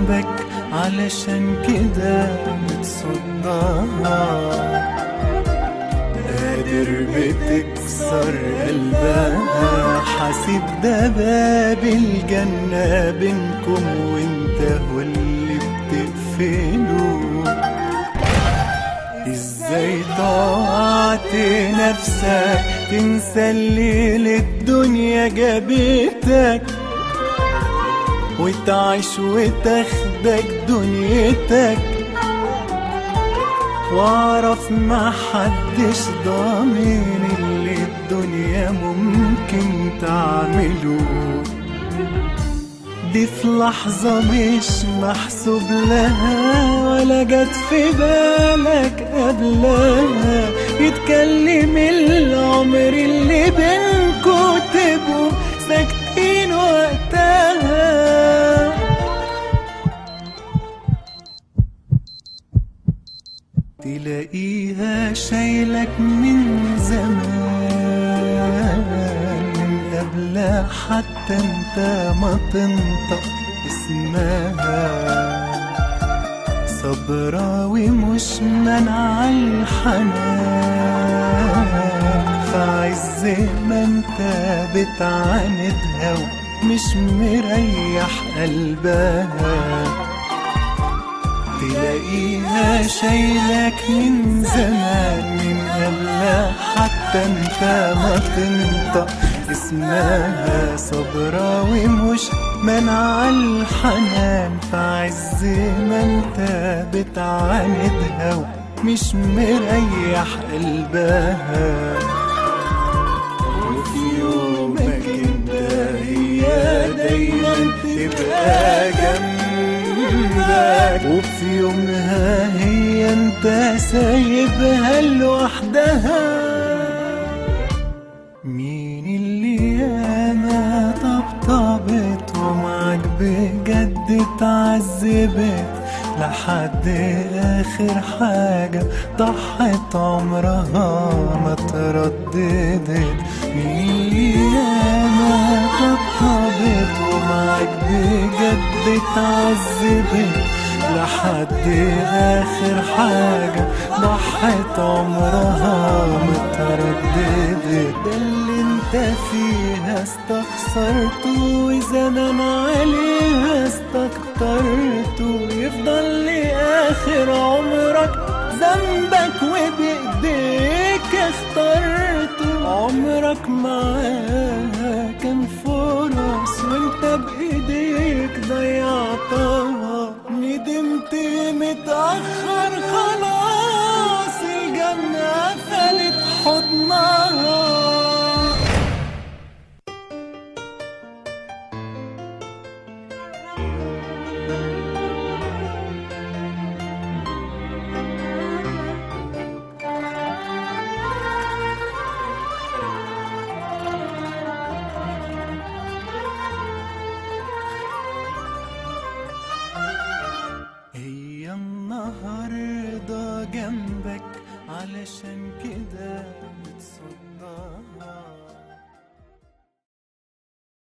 جنبك علشان كده بتصدها قادر بتكسر قلبها حاسب ده باب الجنة بينكم وانت هو اللي بتقفله ازاي ضاعت نفسك تنسى الليل الدنيا جابتك وتعيش وتاخدك دنيتك واعرف ما حدش ضامن اللي الدنيا ممكن تعمله دي في لحظة مش محسوب لها ولا جت في بالك قبلها يتكلم العمر اللي بينكوا تبقوا ساكتين وقتها تلاقيها شايلك من زمان من قبل حتى انت ما تنطق اسمها صبرا ومش منع الحنان فعز ما انت بتعاندها ومش مريح قلبها تلاقيها شايلك من زمان من قبل حتى انت ما تنطق اسمها صبرا ومش منع الحنان فعز ما انت بتعاندها ومش مريح قلبها وفي يومك انت هي دايما تبقى جنبك وفي يومها هي انت سايبها لوحدها مين اللي ياما طبطبت ومعاك بجد اتعذبت لحد اخر حاجة ضحت عمرها ما ترددت مين اللي ياما طبطبت ومعاك بجد اتعذبت لحد اخر حاجة ضحت عمرها ما ترددت ده اللي انت فيها استخسرته وزمان عليها استكترته يفضل لاخر عمرك ذنبك وبايديك اخترته عمرك معاها كان فرص وانت بايديك ضيعتها ندمت متأخر خلاص الجنة قفلت حضنها